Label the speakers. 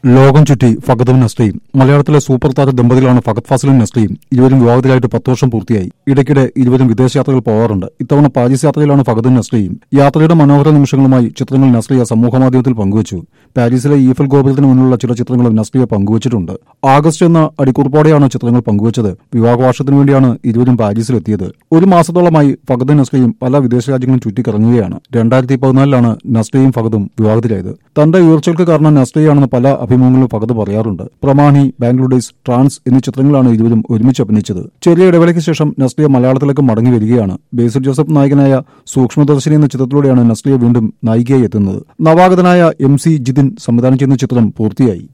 Speaker 1: ലോകം ചുറ്റി ഫഗതും നസ്രിയും മലയാളത്തിലെ സൂപ്പർ താര ദമ്പതികളാണ് ഫഗത് ഫാസിലും നസ്രിയും ഇരുവരും വിവാഹത്തിലായിട്ട് പത്ത് വർഷം പൂർത്തിയായി ഇടയ്ക്കിടെ ഇരുവരും വിദേശയാത്രകൾ പോകാറുണ്ട് ഇത്തവണ പാരീസ് യാത്രയിലാണ് ഫഗതും നസ്രിയും യാത്രയുടെ മനോഹര നിമിഷങ്ങളുമായി ചിത്രങ്ങൾ നസ്രിയ സമൂഹമാധ്യമത്തിൽ പങ്കുവച്ചു പാരീസിലെ ഈഫൽ ഗോപുരത്തിന് മുന്നിലുള്ള ചില ചിത്രങ്ങളും നസ്രിയ പങ്കുവച്ചിട്ടുണ്ട് ആഗസ്റ്റ് എന്ന അടിക്കുറിപ്പോടെയാണ് ചിത്രങ്ങൾ പങ്കുവച്ചത് വിവാഹവാർഷത്തിനു വേണ്ടിയാണ് ഇരുവരും പാരീസിലെത്തിയത് ഒരു മാസത്തോളമായി ഫഗതും നസ്രിയും പല വിദേശ രാജ്യങ്ങളും ചുറ്റിക്കറങ്ങുകയാണ് രണ്ടായിരത്തി പതിനാലിലാണ് നസ്രിയും ഫഗതും വിവാഹത്തിലായത് തന്റെ ഉയർച്ചകൾക്ക് കാരണം നസ്രിയാണെന്ന് പല അഭിമുഖങ്ങളിലും ഫഗത് പറയാറുണ്ട് പ്രമാണി ബാംഗ്ലൂർ ഡേയ്സ് ട്രാൻസ് എന്നീ ചിത്രങ്ങളാണ് ഇരുവരും ഒരുമിച്ച് അഭിനയിച്ചത് ചെറിയ ഇടവേളയ്ക്ക് ശേഷം നസ്രിയ മലയാളത്തിലേക്ക് മടങ്ങി വരികയാണ് ബേസിൽ ജോസഫ് നായകനായ സൂക്ഷ്മദർശിനി എന്ന ചിത്രത്തിലൂടെയാണ് നസ്രിയ വീണ്ടും നായികയായി എത്തുന്നത് നവാഗതനായ എം സി ജിതിൻ സംവിധാനം ചെയ്യുന്ന ചിത്രം പൂർത്തിയായി